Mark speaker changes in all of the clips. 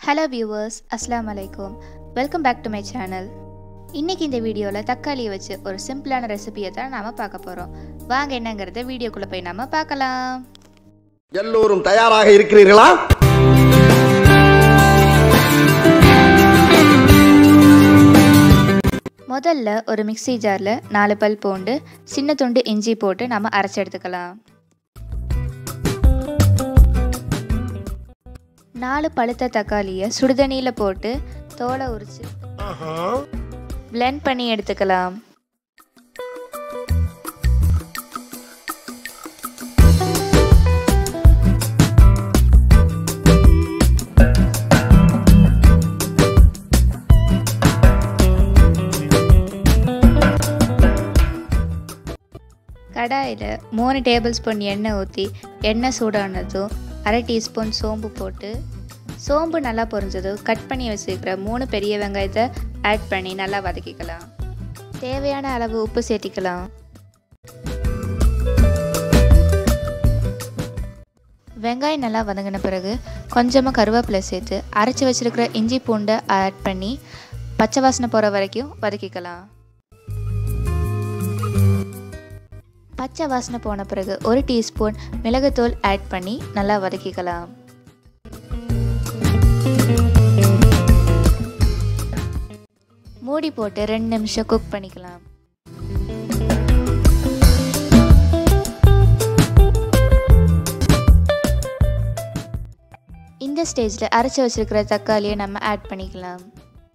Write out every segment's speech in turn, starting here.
Speaker 1: hello viewers அஸ்லாம் அலைக்கும் welcome back to my channel இன்னைக்கு இந்த வீடியோவில் தக்காளியை வச்சு ஒரு சிம்பிளான ரெசிபியை தான் நாம் பார்க்க போகிறோம் வாங்க என்னங்கிறத வீடியோக்குள்ளே போய் நம்ம பார்க்கலாம்
Speaker 2: எல்லோரும் தயாராக இருக்கிறீர்களா
Speaker 1: முதல்ல ஒரு மிக்ஸி ஜாரில் நாலு பல் பூண்டு சின்ன துண்டு இஞ்சி போட்டு நம்ம அரைச்சி எடுத்துக்கலாம் நாலு பழுத்த தக்காளியை சுடுதண்ணியில் போட்டு தோலை உரிச்சு blend பண்ணி எடுத்துக்கலாம் கடாயில் மூணு டேபிள் ஸ்பூன் எண்ணெய் ஊற்றி எண்ணெய் சூடானதும் அரை டீஸ்பூன் சோம்பு போட்டு சோம்பு நல்லா பொரிஞ்சதும் கட் பண்ணி வச்சுருக்கிற மூணு பெரிய வெங்காயத்தை ஆட் பண்ணி நல்லா வதக்கிக்கலாம் தேவையான அளவு உப்பு சேர்த்திக்கலாம் வெங்காயம் நல்லா வதங்கின பிறகு கொஞ்சமாக கருவேப்பிலை சேர்த்து அரைச்சி வச்சிருக்கிற இஞ்சி பூண்டை ஆட் பண்ணி பச்சை வாசனை போகிற வரைக்கும் வதக்கிக்கலாம் பச்சை வாசனை போன பிறகு ஒரு டீஸ்பூன் மிளகுத்தூள் ஆட் பண்ணி நல்லா வதக்கிக்கலாம் மூடி போட்டு ரெண்டு நிமிஷம் குக் பண்ணிக்கலாம் இந்த ஸ்டேஜில் அரைச்சி வச்சிருக்கிற தக்காளியை நம்ம ஆட் பண்ணிக்கலாம்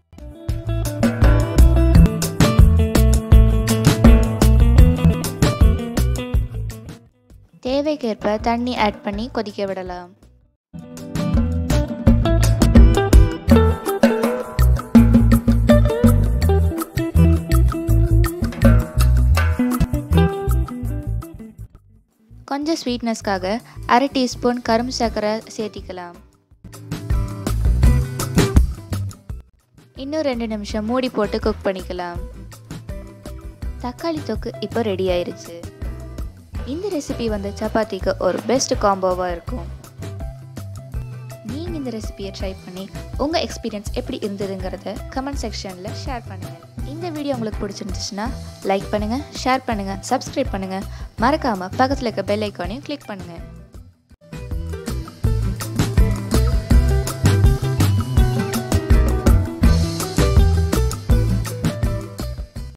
Speaker 1: தேவைக்கேற்ப தண்ணி ஆட் பண்ணி கொதிக்க விடலாம் கொஞ்சம் ஸ்வீட்னஸ்க்காக அரை டீஸ்பூன் கரும்பு சர்க்கரை சேர்த்திக்கலாம் இன்னும் ரெண்டு நிமிஷம் மூடி போட்டு குக் பண்ணிக்கலாம் தக்காளி தொக்கு இப்போ ரெடி ஆயிருச்சு இந்த ரெசிபி வந்து சப்பாத்திக்கு ஒரு பெஸ்ட் காம்போவாக இருக்கும் நீங்கள் இந்த ரெசிபியை ட்ரை பண்ணி உங்கள் எக்ஸ்பீரியன்ஸ் எப்படி இருந்ததுங்கிறத கமெண்ட் செக்ஷனில் ஷேர் பண்ணுங்கள் இந்த வீடியோ உங்களுக்கு பிடிச்சிருந்துச்சுன்னா லைக் பண்ணுங்கள் ஷேர் பண்ணுங்கள் சப்ஸ்கிரைப் பண்ணுங்கள் மறக்காமல் பக்கத்தில் இருக்க பெல் ஐக்கானையும் கிளிக் பண்ணுங்கள்